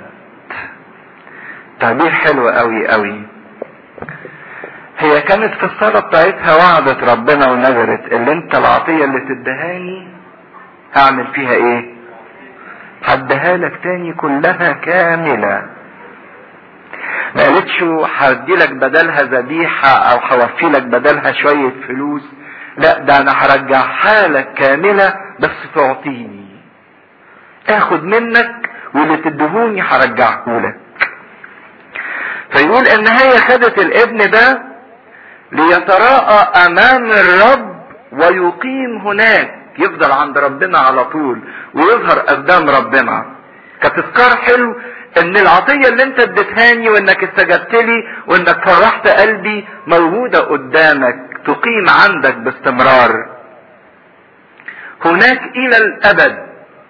تعبير حلو قوي قوي هي كانت في الصلاة بتاعتها وعدت ربنا ونذرت اللي انت العطية اللي تدهاني هعمل فيها ايه هديها لك تاني كلها كاملة ما قالتش هدي لك بدلها ذبيحة او هوفي لك بدلها شوية فلوس لا ده انا هرجعها لك كاملة بس تعطيني اخد منك واللي تدهوني هرجعه لك فيقول ان هي خدت الابن ده ليتراءى امام الرب ويقيم هناك يفضل عند ربنا على طول ويظهر قدام ربنا كتذكار حلو ان العطيه اللي انت اديتهاني وانك استجبت لي وانك فرحت قلبي موجوده قدامك تقيم عندك باستمرار هناك الى الابد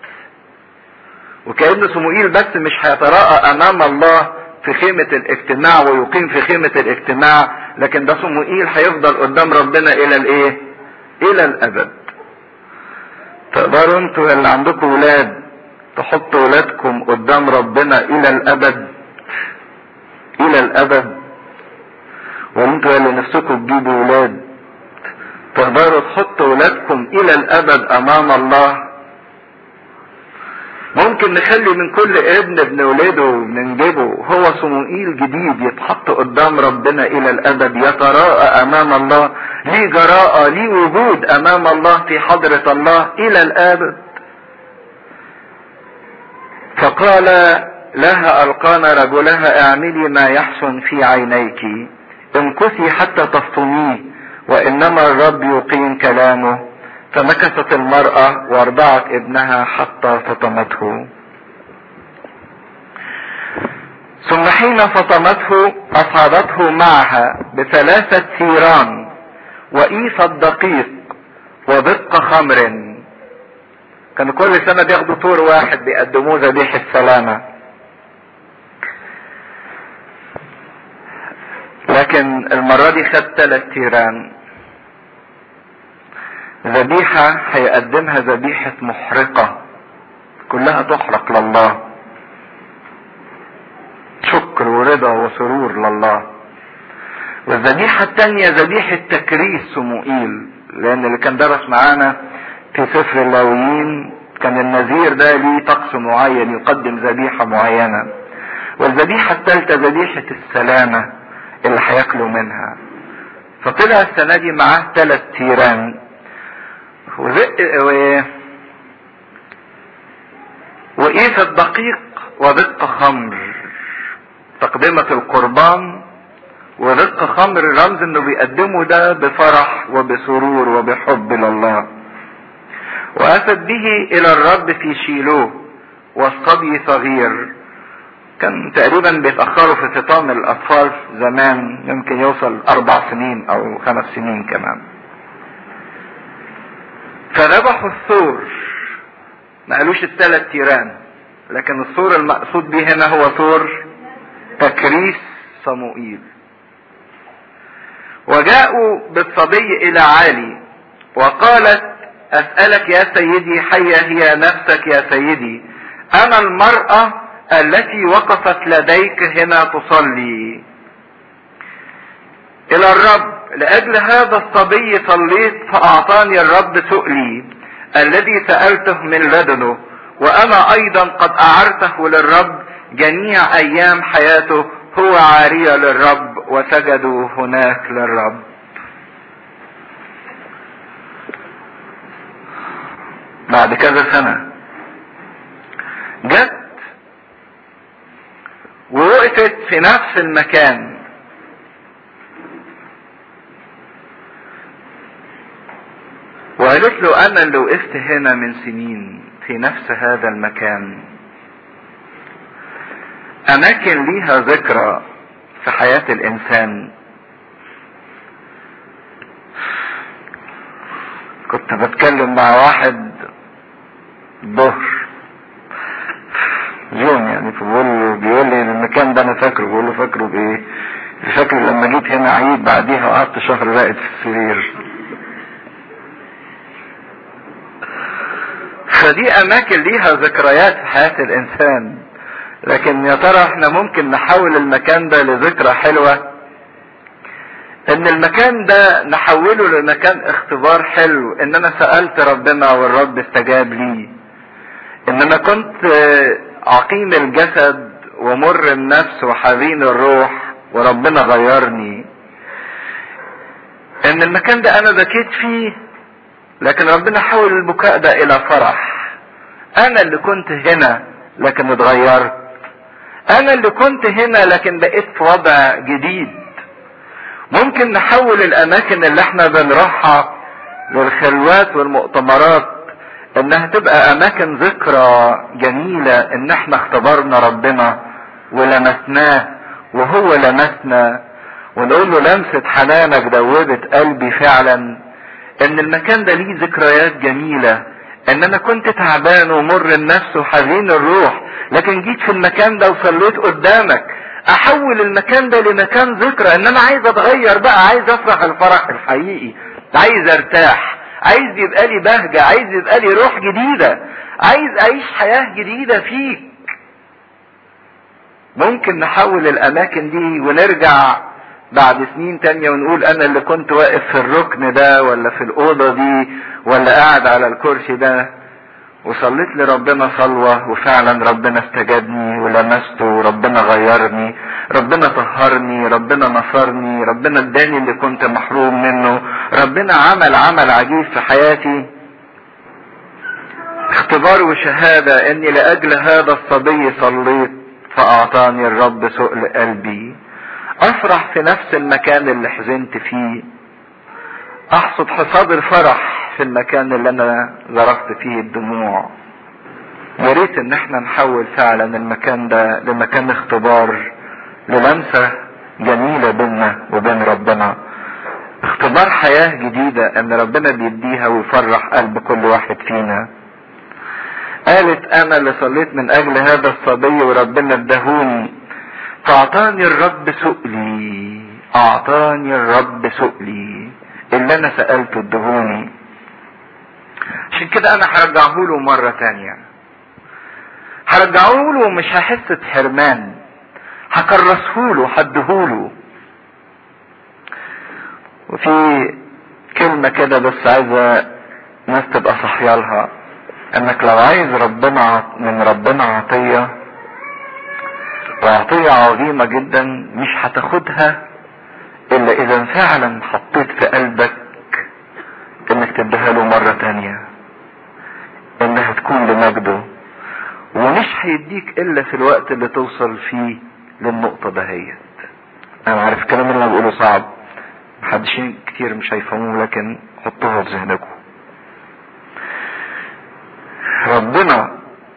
وكأن صموئيل بس مش هيتراءى امام الله في خيمة الاجتماع ويقيم في خيمة الاجتماع لكن ده صموئيل هيفضل قدام ربنا الى الايه الى الابد تقدروا انتوا اللي عندكم ولاد تحطوا ولادكم قدام ربنا الى الابد الى الابد وانتوا اللي نفسكم تجيبوا ولاد تقدروا تحطوا ولادكم الى الابد امام الله ممكن نخلي من كل ابن بنولده وننجبه هو صموئيل جديد يتحط قدام ربنا الى الابد يتراءى امام الله ليه جراءة ليه وجود امام الله في حضرة الله الى الابد فقال لها القانا رجلها اعملي ما يحسن في عينيك امكثي حتى تفطميه وانما الرب يقيم كلامه فمكثت المرأة وارضعت ابنها حتى فطمته ثم حين فطمته أصابته معها بثلاثة ثيران وإيفة دقيق ودق خمر كانوا كل سنة بياخدوا طور واحد بيقدموه ذبيحة سلامة لكن المرة دي خد ثلاث تيران ذبيحة هيقدمها ذبيحة محرقة كلها تحرق لله شكر ورضا وسرور لله والذبيحة التانية ذبيحة تكريس سموئيل لأن اللي كان درس معانا في سفر اللاويين كان النذير ده ليه طقس معين يقدم ذبيحة معينة والذبيحة الثالثة ذبيحة السلامة اللي هياكلوا منها فطلع السنة دي معاه ثلاث تيران وزق و... وقيس الدقيق ودق خمر تقدمة القربان ودق خمر رمز انه بيقدمه ده بفرح وبسرور وبحب لله وأتت به إلى الرب في شيلوه والصبي صغير كان تقريبا بيتأخروا في فطام الأطفال زمان يمكن يوصل أربع سنين أو خمس سنين كمان فذبحوا الثور ما قالوش الثلاث تيران لكن الثور المقصود به هنا هو ثور تكريس صموئيل وجاءوا بالصبي إلى علي وقالت أسألك يا سيدي حية هي نفسك يا سيدي أنا المرأة التي وقفت لديك هنا تصلي إلى الرب لأجل هذا الصبي صليت فأعطاني الرب سؤلي الذي سألته من لدنه وأنا أيضا قد أعرته للرب جميع أيام حياته هو عارية للرب وسجدوا هناك للرب بعد كذا سنة جت ووقفت في نفس المكان وقالت له انا اللي وقفت هنا من سنين في نفس هذا المكان اماكن ليها ذكرى في حياة الانسان كنت بتكلم مع واحد ظهر يوم يعني فبقول له بيقول لي المكان ده انا فاكره بقول له فاكره بايه؟ فاكر لما جيت هنا عيد بعديها وقعدت شهر راقد في السرير فدي اماكن ليها ذكريات في حياة الانسان لكن يا ترى احنا ممكن نحول المكان ده لذكرى حلوة ان المكان ده نحوله لمكان اختبار حلو ان انا سألت ربنا والرب استجاب لي ان انا كنت عقيم الجسد ومر النفس وحزين الروح وربنا غيرني ان المكان ده انا بكيت فيه لكن ربنا حول البكاء ده الى فرح انا اللي كنت هنا لكن اتغيرت انا اللي كنت هنا لكن بقيت في وضع جديد ممكن نحول الاماكن اللي احنا بنروحها للخلوات والمؤتمرات انها تبقى اماكن ذكرى جميلة ان احنا اختبرنا ربنا ولمسناه وهو لمسنا ونقول له لمسة حنانك دوبت قلبي فعلا ان المكان ده ليه ذكريات جميلة ان انا كنت تعبان ومر النفس وحزين الروح لكن جيت في المكان ده وصليت قدامك احول المكان ده لمكان ذكرى ان انا عايز اتغير بقى عايز افرح الفرح الحقيقي عايز ارتاح عايز يبقى لي بهجة عايز يبقى لي روح جديدة عايز اعيش حياة جديدة فيك ممكن نحول الاماكن دي ونرجع بعد سنين تانية ونقول انا اللي كنت واقف في الركن ده ولا في الاوضة دي ولا قاعد على الكرسي ده وصليت لربنا صلوة وفعلا ربنا استجابني ولمسته وربنا غيرني ربنا طهرني ربنا نصرني ربنا اداني اللي كنت محروم منه ربنا عمل عمل عجيب في حياتي اختبار وشهادة اني لاجل هذا الصبي صليت فاعطاني الرب سؤل قلبي افرح في نفس المكان اللي حزنت فيه احصد حصاد الفرح في المكان اللي انا ذرفت فيه الدموع يا ريت ان احنا نحول فعلا المكان ده لمكان اختبار للمسة جميلة بيننا وبين ربنا اختبار حياة جديدة ان ربنا بيديها ويفرح قلب كل واحد فينا قالت انا اللي صليت من اجل هذا الصبي وربنا ادهوني فاعطاني الرب سؤلي اعطاني الرب سؤلي اللي انا سألته ادهوني عشان كده انا هرجعه له مرة تانية هرجعه له ومش هحس بحرمان هكرسه له هديهوله وفي كلمة كده بس عايزة ناس تبقى صحيالها انك لو عايز ربنا من ربنا عطية وعطية عظيمة جدا مش هتاخدها الا اذا فعلا حطيت في قلبك انك تديها له مرة تانية انها تكون لمجده ومش هيديك الا في الوقت اللي توصل فيه للنقطة دهيت انا عارف الكلام اللي انا بقوله صعب محدش كتير مش هيفهموه لكن حطوها في ذهنكم ربنا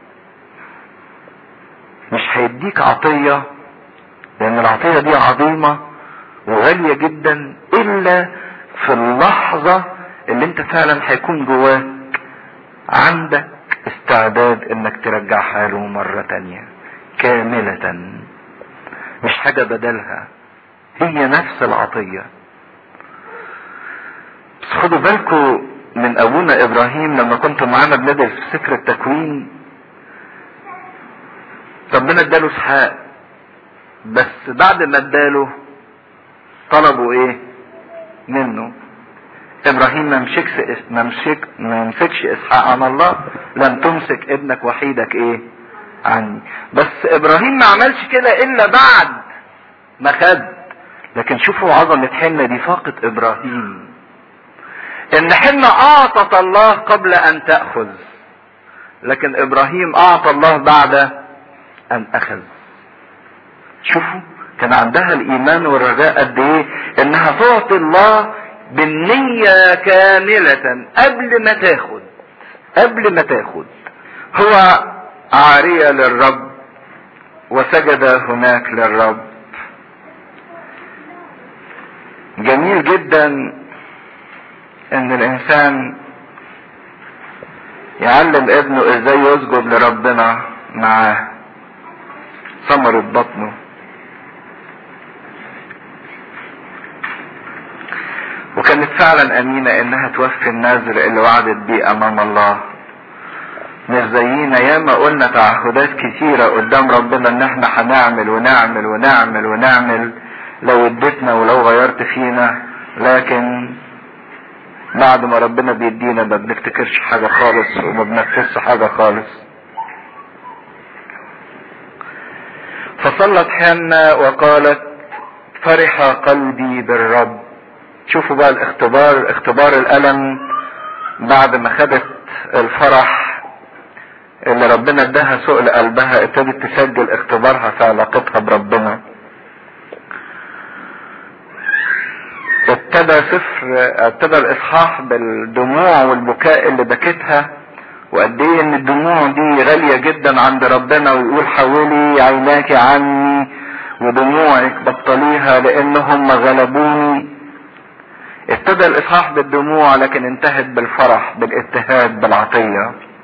مش هيديك عطية لان العطية دي عظيمة وغالية جدا الا في اللحظة اللي انت فعلا هيكون جواك عندك استعداد انك ترجعها له مرة تانية كاملة مش حاجة بدلها هي نفس العطية بس خدوا بالكم من ابونا ابراهيم لما كنتوا معانا بندرس في سفر التكوين ربنا اداله اسحاق بس بعد ما اداله طلبوا ايه منه ابراهيم ما مسكش ما مسك ما يمسكش اسحاق عن الله لم تمسك ابنك وحيدك ايه عني بس ابراهيم ما عملش كده الا بعد ما خد لكن شوفوا عظمة حنة دي فاقت ابراهيم ان حنة اعطت الله قبل ان تأخذ لكن ابراهيم اعطى الله بعد ان اخذ شوفوا كان عندها الايمان والرجاء قد ايه انها تعطي الله بالنية كاملة قبل ما تاخد قبل ما تاخد هو عارية للرب وسجد هناك للرب جميل جدا ان الانسان يعلم ابنه ازاي يسجد لربنا معاه ثمرة بطنه وكانت فعلا امينة انها توفي النذر اللي وعدت بيه امام الله مش زينا ياما قلنا تعهدات كتيرة قدام ربنا ان احنا هنعمل ونعمل ونعمل ونعمل لو اديتنا ولو غيرت فينا لكن بعد ما ربنا بيدينا ما بنفتكرش حاجة خالص وما بنفذش حاجة خالص فصلت حنا وقالت فرح قلبي بالرب شوفوا بقى الاختبار اختبار الالم بعد ما خدت الفرح اللي ربنا اداها سؤل قلبها ابتدت تسجل اختبارها في علاقتها بربنا ابتدى سفر ابتدى الاصحاح بالدموع والبكاء اللي بكتها وقد ايه ان الدموع دي غالية جدا عند ربنا ويقول حولي عيناك عني ودموعك بطليها لانهم غلبوني ابتدى الاصحاح بالدموع لكن انتهت بالفرح بالابتهاج بالعطية